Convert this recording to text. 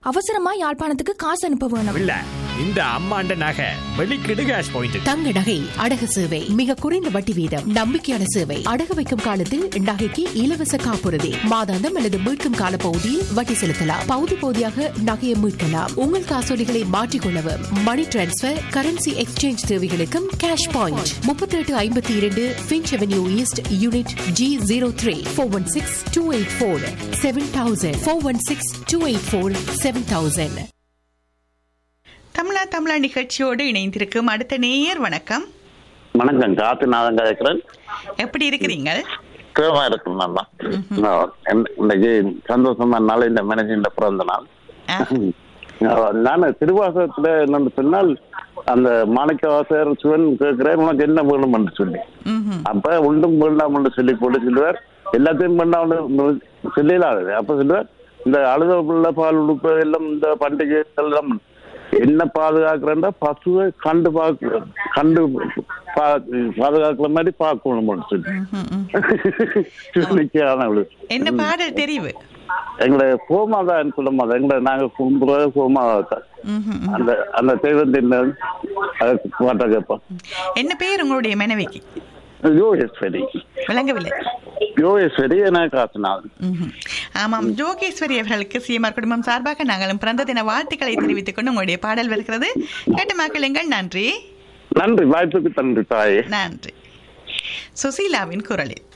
அவசரமா யாழ்ப்பாணத்துக்கு காசு அனுப்ப வேணும் இல்ல இந்த அம்மாண்ட நகை வெளிக்கிடு கேஷ் பாயிண்ட் தங்க நகை அடகு சேவை மிக குறைந்த வட்டி வீதம் நம்பிக்கையான சேவை அடகு வைக்கும் காலத்தில் நகைக்கு இலவச காப்புறுதி மாதாந்தம் அல்லது மீட்கும் கால பகுதியில் வட்டி செலுத்தலாம் பகுதி பகுதியாக நகையை மீட்கலாம் உங்கள் காசோலிகளை மாற்றிக்கொள்ளவும் மணி டிரான்ஸ்பர் கரன்சி எக்ஸ்சேஞ்ச் தேவைகளுக்கும் கேஷ் பாயிண்ட் முப்பத்தி எட்டு ஐம்பத்தி இரண்டு Finch Avenue East unit G zero three four one six two eight four seven thousand four one six two eight four seven thousand தமிழா தமிழா நிகழ்ச்சியோடு இணைந்திருக்கும் அடுத்த நேயர் வணக்கம் வணக்கம் காத்துநாதன் கதைக்கிறேன் எப்படி இருக்கிறீங்க கிரமா இருக்கும் நல்லா இன்னைக்கு சந்தோஷமா நாள் இந்த மேனேஜின் பிறந்த நாள் நான் திருவாசகத்துல என்னன்னு சொன்னால் அந்த மாணிக்க வாசகர் சிவன் கேட்கிறேன் உனக்கு என்ன வேணும் என்று சொல்லி அப்ப ஒன்றும் வேண்டாம் என்று சொல்லி போட்டு சொல்லுவார் எல்லாத்தையும் வேண்டாம் சொல்லலாது அப்ப சொல்லுவார் இந்த அழுத பிள்ளை பால் உடுப்பு எல்லாம் இந்த பண்டிகை எல்லாம் என்ன பாதுகாக்கிறேன்னா பசுவை கண்டு பார்க்க கண்டு பாதுகாக்கிற மாதிரி பார்க்கணும் சொல்லி என்ன பாடல் தெரிவு எங்களை கோமாதான் சொல்ல மாட்டோம் எங்களை நாங்க கும்புறது கோமாதான் அந்த அந்த தெய்வத்தின் பாட்டை கேட்போம் என்ன பேர் உங்களுடைய மனைவிக்கு யோகேஸ்வரி விளங்கவில்லை யோகேஸ்வரி என காசுநாதன் ஆமாம் ஜோகேஸ்வரி அவர்களுக்கு சிஎம்ஆர் குடும்பம் சார்பாக நாங்களும் பிறந்த தின வாழ்த்துக்களை தெரிவித்துக் கொண்டு உங்களுடைய பாடல் வருகிறது கேட்டு மக்களுங்கள் நன்றி நன்றி வாய்ப்புக்கு நன்றி தாயே நன்றி சுசீலாவின் குரலில்